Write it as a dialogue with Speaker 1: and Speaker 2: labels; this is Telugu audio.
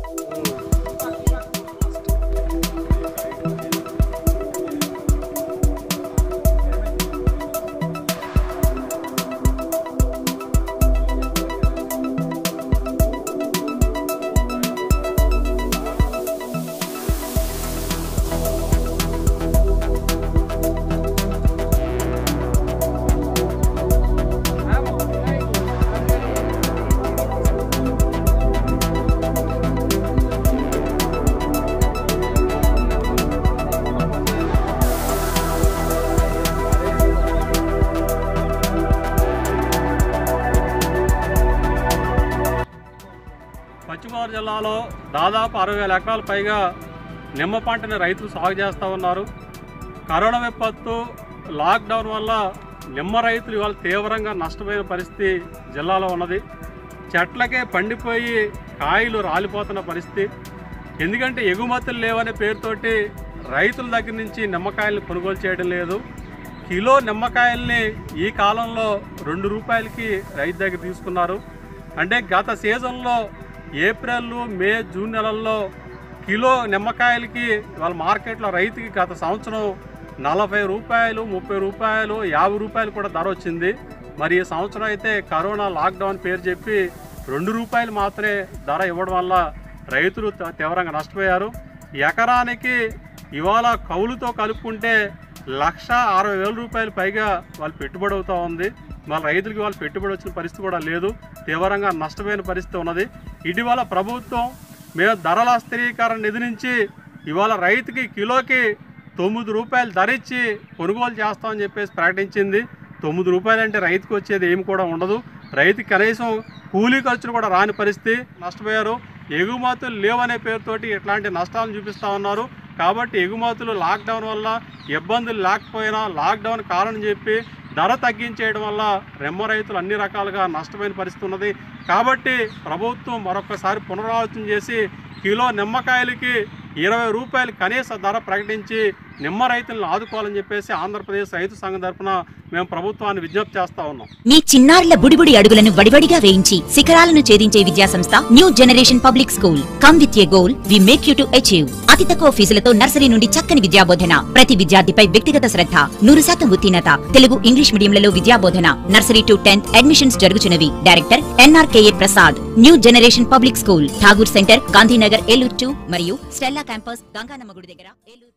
Speaker 1: పశ్చిమ గోదావరి జిల్లాలో దాదాపు అరవై వేల ఎకరాల పైగా నిమ్మ పంటని రైతులు సాగు చేస్తూ ఉన్నారు కరోనా విపత్తు లాక్డౌన్ వల్ల నిమ్మ రైతులు ఇవాళ తీవ్రంగా నష్టపోయిన పరిస్థితి జిల్లాలో ఉన్నది చెట్లకే పండిపోయి కాయలు రాలిపోతున్న పరిస్థితి ఎందుకంటే ఎగుమతులు లేవనే పేరుతోటి రైతుల దగ్గర నుంచి నిమ్మకాయలు కొనుగోలు చేయడం లేదు కిలో నిమ్మకాయల్ని ఈ కాలంలో రెండు రూపాయలకి రైతు దగ్గర తీసుకున్నారు అంటే గత సీజన్లో ఏప్రిల్ మే జూన్ నెలల్లో కిలో నిమ్మకాయలకి వాళ్ళ మార్కెట్లో రైతుకి గత సంవత్సరం నలభై రూపాయలు ముప్పై రూపాయలు యాభై రూపాయలు కూడా ధర వచ్చింది మరి ఈ సంవత్సరం అయితే కరోనా లాక్డౌన్ పేరు చెప్పి రెండు రూపాయలు మాత్రమే ధర ఇవ్వడం వల్ల రైతులు త- తీవ్రంగా నష్టపోయారు ఎకరానికి ఇవాళ కౌలుతో కలుపుకుంటే లక్ష అరవై వేల రూపాయలు పైగా వాళ్ళు పెట్టుబడి అవుతూ ఉంది వాళ్ళ రైతులకి వాళ్ళు పెట్టుబడి వచ్చిన పరిస్థితి కూడా లేదు తీవ్రంగా నష్టపోయిన పరిస్థితి ఉన్నది ఇటీవల ప్రభుత్వం మేము ధరల స్థిరీకరణ నిధి నుంచి ఇవాళ రైతుకి కిలోకి తొమ్మిది రూపాయలు ధర ఇచ్చి కొనుగోలు చేస్తామని చెప్పేసి ప్రకటించింది తొమ్మిది రూపాయలు అంటే రైతుకు వచ్చేది ఏమి కూడా ఉండదు రైతుకి కనీసం కూలీ ఖర్చులు కూడా రాని పరిస్థితి నష్టపోయారు ఎగుమతులు లేవనే పేరుతోటి ఇట్లాంటి నష్టాలను చూపిస్తూ ఉన్నారు కాబట్టి ఎగుమతులు లాక్డౌన్ వల్ల ఇబ్బందులు లేకపోయినా లాక్డౌన్ కారణం చెప్పి ధర తగ్గించేయడం వల్ల రెమ్మ రైతులు అన్ని రకాలుగా నష్టపోయిన పరిస్థితి ఉన్నది కాబట్టి ప్రభుత్వం మరొకసారి పునరాలోచన చేసి కిలో నిమ్మకాయలకి ఇరవై రూపాయలు కనీస ధర ప్రకటించి నిమ్మ రైతులను ఆదుకోవాలని చెప్పేసి ఆంధ్రప్రదేశ్ రైతు సంఘం తరపున మేము ప్రభుత్వాన్ని విజ్ఞప్తి చేస్తా ఉన్నాం
Speaker 2: మీ చిన్నారుల బుడిబుడి అడుగులను వడివడిగా వేయించి శిఖరాలను ఛేదించే విద్యాసంస్థ new generation public school come with a goal we make you to achieve అతి తక్కువ ఫీజులతో నర్సరీ నుండి చక్కని విద్యాబోధన ప్రతి విద్యార్థిపై వ్యక్తిగత శ్రద్ధ నూరు శాతం ఉత్తీర్ణత తెలుగు ఇంగ్లీష్ మీడియంలలో విద్యాబోధన నర్సరీ టు టెన్త్ అడ్మిషన్స్ జరుగుచున్నవి director N R K A Prasad new generation public school Tagore center Gandhinagar Eluru two మరియు స్టెల్లా క్యాంపస్ గంగానమ్మ గుడి దగ్గర ఏలూరు